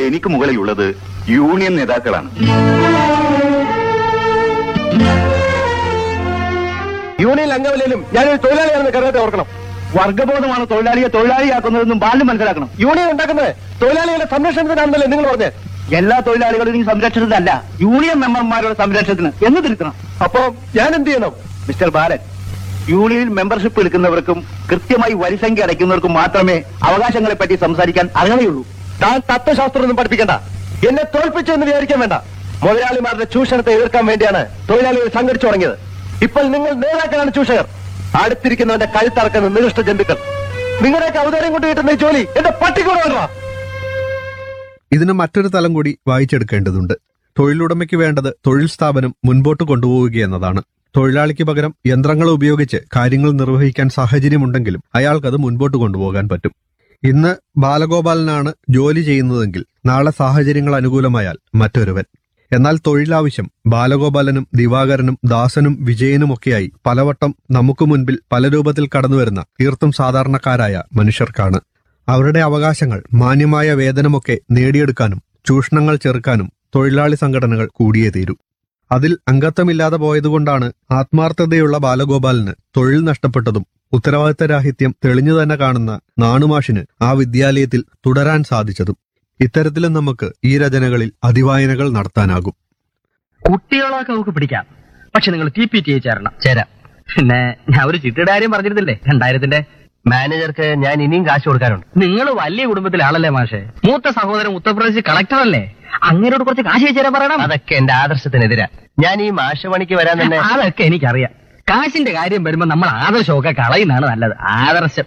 എനിക്ക് മുകളിലുള്ളത് യൂണിയൻ നേതാക്കളാണ് യൂണിയൻ അംഗമല്ലേലും ഞാനൊരു തൊഴിലാളിയാണെന്ന് കരുതട്ടെ ഓർക്കണം വർഗബോധമാണ് തൊഴിലാളിയെ തൊഴിലാളിയാക്കുന്നതെന്നും ബാല്യം മനസ്സിലാക്കണം യൂണിയൻ ഉണ്ടാക്കുന്നത് തൊഴിലാളികളുടെ സംരക്ഷണത്തിനാണെന്നല്ലേ നിങ്ങൾ പറഞ്ഞത് എല്ലാ തൊഴിലാളികളുടെയും സംരക്ഷണത്തിനല്ല യൂണിയൻ മെമ്പർമാരുടെ സംരക്ഷണത്തിന് എന്ന് തിരുത്തണം അപ്പോ ഞാൻ എന്ത് ചെയ്യണം മിസ്റ്റർ ബാലൻ യൂണിയനിൽ മെമ്പർഷിപ്പ് എടുക്കുന്നവർക്കും കൃത്യമായി വരിസംഖ്യ അടയ്ക്കുന്നവർക്കും മാത്രമേ അവകാശങ്ങളെ പറ്റി സംസാരിക്കാൻ അർഹതയുള്ളൂ താൻ തത്വശാസ്ത്രമൊന്നും പഠിപ്പിക്കണ്ട എന്നെ തോൽപ്പിച്ചു എന്ന് വിചാരിക്കാൻ വേണ്ട മുതലാളിമാരുടെ ചൂഷണത്തെ എതിർക്കാൻ വേണ്ടിയാണ് തൊഴിലാളികൾ സംഘടിച്ചു തുടങ്ങിയത് ഇപ്പോൾ നിങ്ങൾ നേതാക്കളാണ് ചൂഷകർ അടുത്തിരിക്കുന്നവന്റെ കഴുത്തറക്കുന്ന നികൃഷ്ട ജന്തുക്കൾ നിങ്ങളുടെയൊക്കെ ഔദാര്യം കൊണ്ട് കിട്ടുന്ന ഈ ജോലി എന്റെ പട്ടിക്കൂടെ വേണ്ട ഇതിന് മറ്റൊരു തലം കൂടി വായിച്ചെടുക്കേണ്ടതുണ്ട് തൊഴിലുടമയ്ക്ക് വേണ്ടത് തൊഴിൽ സ്ഥാപനം മുൻപോട്ട് കൊണ്ടുപോവുകയെന്നതാണ് തൊഴിലാളിക്ക് പകരം യന്ത്രങ്ങൾ ഉപയോഗിച്ച് കാര്യങ്ങൾ നിർവഹിക്കാൻ സാഹചര്യമുണ്ടെങ്കിലും അയാൾക്കത് മുൻപോട്ട് കൊണ്ടുപോകാൻ പറ്റും ഇന്ന് ബാലഗോപാലനാണ് ജോലി ചെയ്യുന്നതെങ്കിൽ നാളെ സാഹചര്യങ്ങൾ അനുകൂലമായാൽ മറ്റൊരുവൻ എന്നാൽ തൊഴിലാവശ്യം ബാലഗോപാലനും ദിവാകരനും ദാസനും വിജയനുമൊക്കെയായി പലവട്ടം നമുക്ക് മുൻപിൽ പല രൂപത്തിൽ കടന്നുവരുന്ന തീർത്തും സാധാരണക്കാരായ മനുഷ്യർക്കാണ് അവരുടെ അവകാശങ്ങൾ മാന്യമായ വേതനമൊക്കെ നേടിയെടുക്കാനും ചൂഷണങ്ങൾ ചെറുക്കാനും തൊഴിലാളി സംഘടനകൾ കൂടിയേ തീരൂ അതിൽ അംഗത്വമില്ലാതെ പോയതുകൊണ്ടാണ് ആത്മാർത്ഥതയുള്ള ബാലഗോപാലന് തൊഴിൽ നഷ്ടപ്പെട്ടതും ഉത്തരവാദിത്തരാഹിത്യം തെളിഞ്ഞു തന്നെ കാണുന്ന നാണുമാഷിന് ആ വിദ്യാലയത്തിൽ തുടരാൻ സാധിച്ചതും ഇത്തരത്തിലും നമുക്ക് ഈ രചനകളിൽ അതിവായനകൾ നടത്താനാകും കുട്ടികളൊക്കെ നമുക്ക് പിടിക്കാം പക്ഷെ നിങ്ങൾ ടി പി ടി ചേരണം ചേരാം പിന്നെ ഞാൻ ഒരു ചിട്ടിയുടെ കാര്യം പറഞ്ഞിരുന്നില്ലേ രണ്ടായിരത്തിന്റെ മാനേജർക്ക് ഞാൻ ഇനിയും കാശ് കൊടുക്കാനുണ്ട് നിങ്ങൾ വലിയ കുടുംബത്തിലാണല്ലേ മാഷെ മൂത്ത സഹോദരൻ ഉത്തർപ്രദേശ് കളക്ടർ അല്ലേ അങ്ങനോട് കുറച്ച് കാശ് ചേരാൻ പറയണം അതൊക്കെ എന്റെ ആദർശത്തിനെതിരാ ഞാൻ ഈ മാഷപണിക്ക് വരാൻ തന്നെ അതൊക്കെ എനിക്കറിയാം കാശിന്റെ കാര്യം വരുമ്പോ നമ്മൾ ആദർശമൊക്കെ കളയുന്നതാണ് നല്ലത് ആദർശം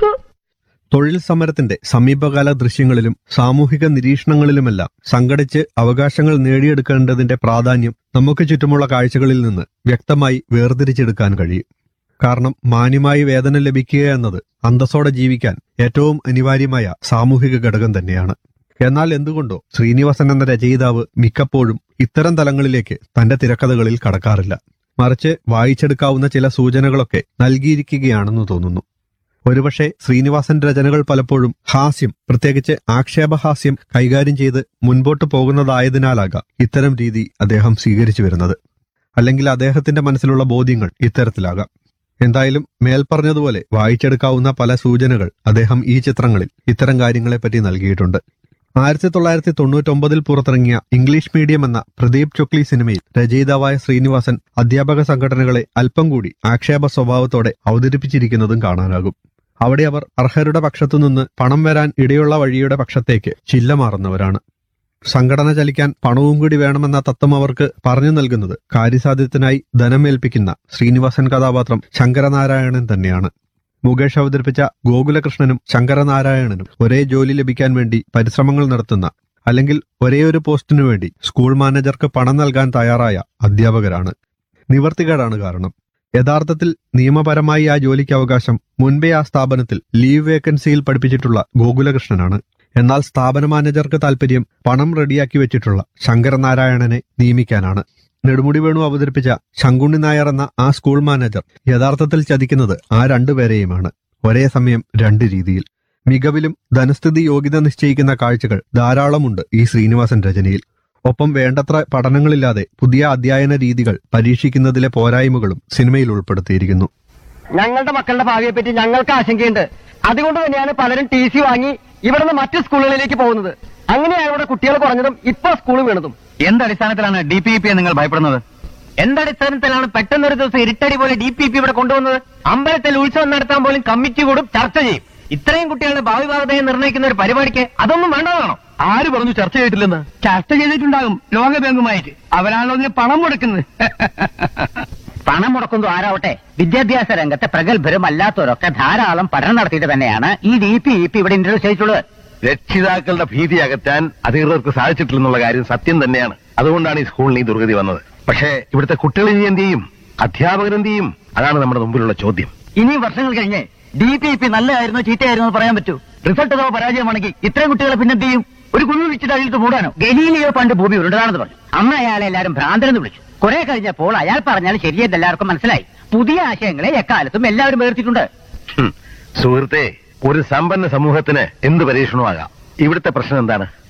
തൊഴിൽ സമരത്തിന്റെ സമീപകാല ദൃശ്യങ്ങളിലും സാമൂഹിക നിരീക്ഷണങ്ങളിലുമെല്ലാം സംഘടിച്ച് അവകാശങ്ങൾ നേടിയെടുക്കേണ്ടതിന്റെ പ്രാധാന്യം നമുക്ക് ചുറ്റുമുള്ള കാഴ്ചകളിൽ നിന്ന് വ്യക്തമായി വേർതിരിച്ചെടുക്കാൻ കഴിയും കാരണം മാന്യമായി വേതനം ലഭിക്കുക എന്നത് അന്തസ്സോടെ ജീവിക്കാൻ ഏറ്റവും അനിവാര്യമായ സാമൂഹിക ഘടകം തന്നെയാണ് എന്നാൽ എന്തുകൊണ്ടോ ശ്രീനിവാസൻ എന്ന രചയിതാവ് മിക്കപ്പോഴും ഇത്തരം തലങ്ങളിലേക്ക് തന്റെ തിരക്കഥകളിൽ കടക്കാറില്ല മറിച്ച് വായിച്ചെടുക്കാവുന്ന ചില സൂചനകളൊക്കെ നൽകിയിരിക്കുകയാണെന്ന് തോന്നുന്നു ഒരുപക്ഷെ ശ്രീനിവാസന്റെ രചനകൾ പലപ്പോഴും ഹാസ്യം പ്രത്യേകിച്ച് ആക്ഷേപഹാസ്യം കൈകാര്യം ചെയ്ത് മുൻപോട്ട് പോകുന്നതായതിനാലാകാം ഇത്തരം രീതി അദ്ദേഹം സ്വീകരിച്ചു വരുന്നത് അല്ലെങ്കിൽ അദ്ദേഹത്തിന്റെ മനസ്സിലുള്ള ബോധ്യങ്ങൾ ഇത്തരത്തിലാകാം എന്തായാലും മേൽപ്പറഞ്ഞതുപോലെ വായിച്ചെടുക്കാവുന്ന പല സൂചനകൾ അദ്ദേഹം ഈ ചിത്രങ്ങളിൽ ഇത്തരം കാര്യങ്ങളെപ്പറ്റി നൽകിയിട്ടുണ്ട് ആയിരത്തി തൊള്ളായിരത്തി തൊണ്ണൂറ്റൊമ്പതിൽ പുറത്തിറങ്ങിയ ഇംഗ്ലീഷ് മീഡിയം എന്ന പ്രദീപ് ചൊക്ലി സിനിമയിൽ രചയിതാവായ ശ്രീനിവാസൻ അധ്യാപക സംഘടനകളെ അല്പം കൂടി ആക്ഷേപ സ്വഭാവത്തോടെ അവതരിപ്പിച്ചിരിക്കുന്നതും കാണാനാകും അവിടെ അവർ അർഹരുടെ പക്ഷത്തുനിന്ന് പണം വരാൻ ഇടയുള്ള വഴിയുടെ പക്ഷത്തേക്ക് ചില്ലമാറുന്നവരാണ് സംഘടന ചലിക്കാൻ പണവും കൂടി വേണമെന്ന തത്വം അവർക്ക് പറഞ്ഞു നൽകുന്നത് കാര്യസാധ്യത്തിനായി ധനമേൽപ്പിക്കുന്ന ശ്രീനിവാസൻ കഥാപാത്രം ശങ്കരനാരായണൻ തന്നെയാണ് മുകേഷ് അവതരിപ്പിച്ച ഗോകുലകൃഷ്ണനും ശങ്കരനാരായണനും ഒരേ ജോലി ലഭിക്കാൻ വേണ്ടി പരിശ്രമങ്ങൾ നടത്തുന്ന അല്ലെങ്കിൽ ഒരേ ഒരു പോസ്റ്റിനു വേണ്ടി സ്കൂൾ മാനേജർക്ക് പണം നൽകാൻ തയ്യാറായ അധ്യാപകരാണ് നിവർത്തികേടാണ് കാരണം യഥാർത്ഥത്തിൽ നിയമപരമായി ആ ജോലിക്ക് അവകാശം മുൻപേ ആ സ്ഥാപനത്തിൽ ലീവ് വേക്കൻസിയിൽ പഠിപ്പിച്ചിട്ടുള്ള ഗോകുലകൃഷ്ണനാണ് എന്നാൽ സ്ഥാപന മാനേജർക്ക് താൽപര്യം പണം റെഡിയാക്കി വെച്ചിട്ടുള്ള ശങ്കരനാരായണനെ നിയമിക്കാനാണ് നെടുമുടി വേണു അവതരിപ്പിച്ച ശങ്കുണ്ണി നായർ എന്ന ആ സ്കൂൾ മാനേജർ യഥാർത്ഥത്തിൽ ചതിക്കുന്നത് ആ രണ്ടുപേരെയുമാണ് ഒരേ സമയം രണ്ട് രീതിയിൽ മികവിലും ധനസ്ഥിതി യോഗ്യത നിശ്ചയിക്കുന്ന കാഴ്ചകൾ ധാരാളമുണ്ട് ഈ ശ്രീനിവാസൻ രചനയിൽ ഒപ്പം വേണ്ടത്ര പഠനങ്ങളില്ലാതെ പുതിയ അധ്യയന രീതികൾ പരീക്ഷിക്കുന്നതിലെ പോരായ്മകളും സിനിമയിൽ ഉൾപ്പെടുത്തിയിരിക്കുന്നു ഞങ്ങളുടെ മക്കളുടെ ഭാവിയെ പറ്റി ഞങ്ങൾക്ക് ആശങ്കയുണ്ട് അതുകൊണ്ട് തന്നെയാണ് പലരും ടി സി വാങ്ങി ഇവിടുന്ന് മറ്റു സ്കൂളുകളിലേക്ക് പോകുന്നത് അങ്ങനെയാണ് ഇവിടെ കുട്ടികൾ കുറഞ്ഞതും ഇപ്പൊ സ്കൂൾ വീണതും എന്തടിസ്ഥാനത്തിലാണ് ഡി പി പി നിങ്ങൾ ഭയപ്പെടുന്നത് എന്തടിസ്ഥാനത്തിലാണ് പെട്ടെന്നൊരു ദിവസം ഇരുട്ടടി പോലെ ഡി പി പി ഇവിടെ കൊണ്ടുവന്നത് അമ്പലത്തിൽ ഉത്സവം നടത്താൻ പോലും കമ്മിറ്റി കൂടും ചർച്ച ചെയ്യും ഇത്രയും കുട്ടികളുടെ ഭാവി ഭാഗതയെ നിർണ്ണയിക്കുന്ന ഒരു പരിപാടിക്ക് അതൊന്നും വേണ്ടതാണോ ആര് പറഞ്ഞു ചർച്ച ചെയ്തിട്ടില്ലെന്ന് ചർച്ച ചെയ്തിട്ടുണ്ടാകും ലോകബാങ്കുമായിട്ട് അവരാണല്ലോ ഇതിന് പണം മുടക്കുന്നത് പണം മുടക്കുന്നത് ആരാവട്ടെ വിദ്യാഭ്യാസ രംഗത്തെ പ്രഗത്ഭരും അല്ലാത്തവരൊക്കെ ധാരാളം പഠനം നടത്തിയിട്ട് തന്നെയാണ് ഈ ഡി പി ഇ പി ഇവിടെ ഇൻട്രൊഡ്യൂസ് ചെയ്തിട്ടുള്ളത് രക്ഷിതാക്കളുടെ ഭീതി അകറ്റാൻ അധികൃതർക്ക് സാധിച്ചിട്ടില്ലെന്നുള്ള കാര്യം സത്യം തന്നെയാണ് അതുകൊണ്ടാണ് ഈ സ്കൂളിന് ഈ ദുർഗതി വന്നത് പക്ഷേ ഇവിടുത്തെ കുട്ടികൾ ഇനി എന്ത് ചെയ്യും അധ്യാപകർ എന്ത് ചെയ്യും അതാണ് നമ്മുടെ മുമ്പിലുള്ള ചോദ്യം ഇനിയും വർഷങ്ങൾ കഴിഞ്ഞ് ഡി പി ഇ പി നല്ലതായിരുന്നോ ചീത്തയായിരുന്നോ എന്ന് പറയാൻ പറ്റൂ റിസൾട്ട് അഥവാ പരാജയമാണെങ്കിൽ ഇത്രയും കുട്ടികളെ പിന്നെന്ത് ചെയ്യും ഒരു കുഴി വിളിച്ചിട്ട് അതിലിട്ട് മൂടാനോ ഗലീലിയോ പണ്ട് ഭൂമി ഉരുണ്ടതാണെന്ന് പറഞ്ഞു അന്ന് അയാളെ എല്ലാവരും ഭ്രാന്തനെന്ന് വിളിച്ചു കുറെ കഴിഞ്ഞപ്പോൾ അയാൾ പറഞ്ഞാൽ ശരിയെന്ന് എല്ലാവർക്കും മനസ്സിലായി പുതിയ ആശയങ്ങളെ എക്കാലത്തും എല്ലാവരും വേർത്തിട്ടുണ്ട് ഹും. സുഹൃത്തെ ഒരു സമ്പന്ന സമൂഹത്തിന് എന്ത് പരീക്ഷണമാകാം ഇവിടുത്തെ പ്രശ്നം എന്താണ്